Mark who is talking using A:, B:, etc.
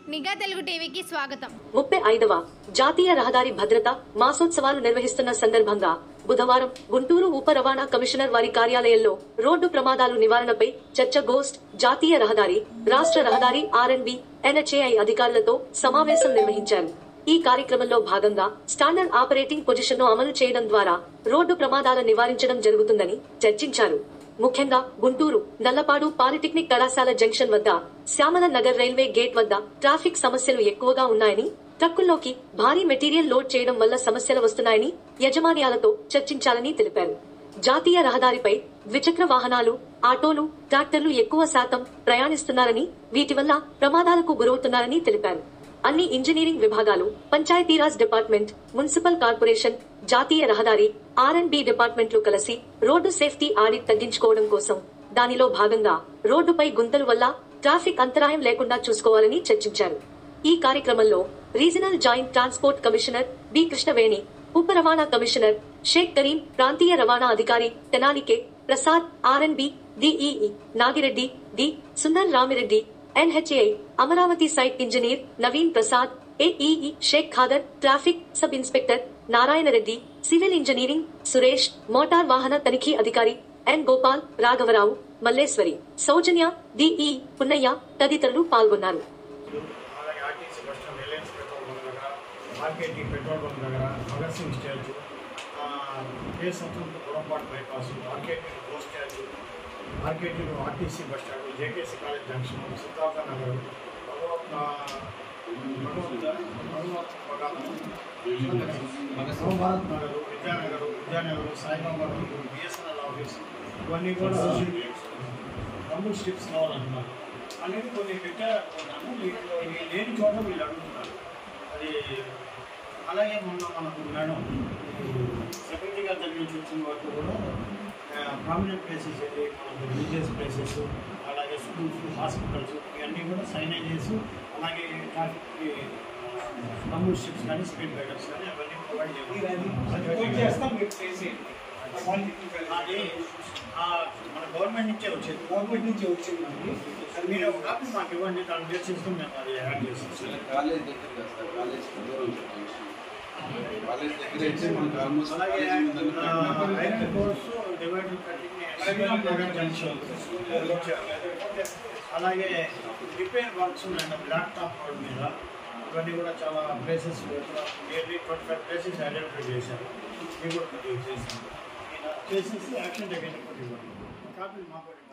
A: నిఘా తెలుగు టీవీకి స్వాగతం
B: ముప్పై ఐదవ జాతీయ రహదారి భద్రత మాసోత్సవాలు నిర్వహిస్తున్న సందర్భంగా బుధవారం గుంటూరు ఉప రవాణా కమిషనర్ వారి కార్యాలయంలో రోడ్డు ప్రమాదాలు నివారణపై చర్చ గోస్ట్ జాతీయ రహదారి రాష్ట్ర రహదారి ఆర్ఎన్బి ఎన్హెచ్ఏఐ అధికారులతో సమావేశం నిర్వహించారు ఈ కార్యక్రమంలో భాగంగా స్టాండర్డ్ ఆపరేటింగ్ పొజిషన్ ను అమలు చేయడం ద్వారా రోడ్డు ప్రమాదాల నివారించడం జరుగుతుందని చర్చించారు ముఖ్యంగా గుంటూరు నల్లపాడు పాలిటెక్నిక్ కళాశాల జంక్షన్ వద్ద శ్యామల నగర్ రైల్వే గేట్ వద్ద ట్రాఫిక్ సమస్యలు ఎక్కువగా ఉన్నాయని ట్రక్కుల్లోకి భారీ మెటీరియల్ లోడ్ చేయడం వల్ల సమస్యలు వస్తున్నాయని యజమాన్యాలతో చర్చించాలని తెలిపారు జాతీయ రహదారిపై ద్విచక్ర వాహనాలు ఆటోలు ట్రాక్టర్లు ఎక్కువ శాతం ప్రయాణిస్తున్నారని వీటి వల్ల ప్రమాదాలకు గురవుతున్నారని తెలిపారు అన్ని ఇంజనీరింగ్ విభాగాలు పంచాయతీరాజ్ డిపార్ట్మెంట్ మున్సిపల్ కార్పొరేషన్ జాతీయ రహదారి ఆర్ అండ్ బి డిపార్ట్మెంట్లు కలిసి రోడ్డు సేఫ్టీ ఆడిట్ తగ్గించుకోవడం కోసం దానిలో భాగంగా రోడ్డుపై గుంతలు వల్ల ట్రాఫిక్ అంతరాయం లేకుండా చూసుకోవాలని చర్చించారు ఈ కార్యక్రమంలో regional joint transport commissioner B Krishnaveni ఉప రవాణా కమిషనర్ షేక్ కరీం ప్రాంతీయ రవాణా అధికారి తెనాలికే Prasad RNB DEE Nagireddy D Sundar Ramireddy NHAI Amaravati site engineer Naveen Prasad AEE Sheikh Khader traffic sub inspector Narayana Reddy civil engineering Suresh motor వాహన తనిఖీ అధికారి ఎన్ గోపాల్ రాఘవరావు మల్లేశ్వరి సౌజన్య డిఈ పున్నయ్య తదితరులు పాల్గొన్నారు
C: అలాగే RTC bus stand Reliance petrol bunk దగ్గర మార్కెట్ పెట్రోల్ బంక్ దగ్గర భగత్ సింగ్ స్టాచ్యూ కే సంతృప్తి పొరపాటు bypass market bus statue market RTC bus stand JKC college junction Siddhartha Nagar Bhagavat Bhagavat Bhagavat Bhagavat Nagar Vidyanagar Vidyanagar Saibaba BSNL office ఇవన్నీ కూడా డబుల్ స్ట్రిప్స్ కావాలంటున్నారు అనేది కొన్ని పెట్టారు వీళ్ళు ఇవి లేని చోట వీళ్ళు అడుగుతున్నారు అది అలాగే మొన్న మనకు మేడం సెక్రటరీ గారి దగ్గర నుంచి వచ్చిన వరకు కూడా ప్రామినెంట్ ప్లేసెస్ ఇది మనకు రిలీజియస్ ప్లేసెస్ అలాగే స్కూల్స్ హాస్పిటల్స్ ఇవన్నీ కూడా సైనేజెస్ అలాగే ట్రాఫిక్కి డబుల్ స్ట్రిప్స్ కానీ స్పీడ్ బ్రేకర్స్ కానీ అవన్నీ ప్రొవైడ్ చేస్తాం అది ఆ, మన గవర్నమెంట్ నుంచే వచ్చేది
D: గవర్నమెంట్ నుంచి వచ్చిందండి
C: అది మీరు ఒక కాపీ మాకు ఇవ్వండి దాని మీద చేసుకుని మేము అది యాడ్ చేస్తాం
E: కాలేజ్ దగ్గర కదా సార్ కాలేజ్ దూరం జంక్షన్ కాలేజ్ దగ్గర అయితే మనకు ఆల్మోస్ట్
C: అలాగే
E: కాలేజ్ ముందర
C: ఐరన్ కోర్సు డివైడర్ కటింగ్ జంక్షన్ అలాగే రిపేర్ వర్క్స్ ఉన్నాయండి బ్లాక్ టాప్ రోడ్ మీద ఇవన్నీ కూడా చాలా places nearly twenty five places identify చేశారు ఇవి కూడా కొద్దిగా చేశారు చేసేసి యాక్షన్ టేకన్ ఇవ్వండి కాపీ మాకు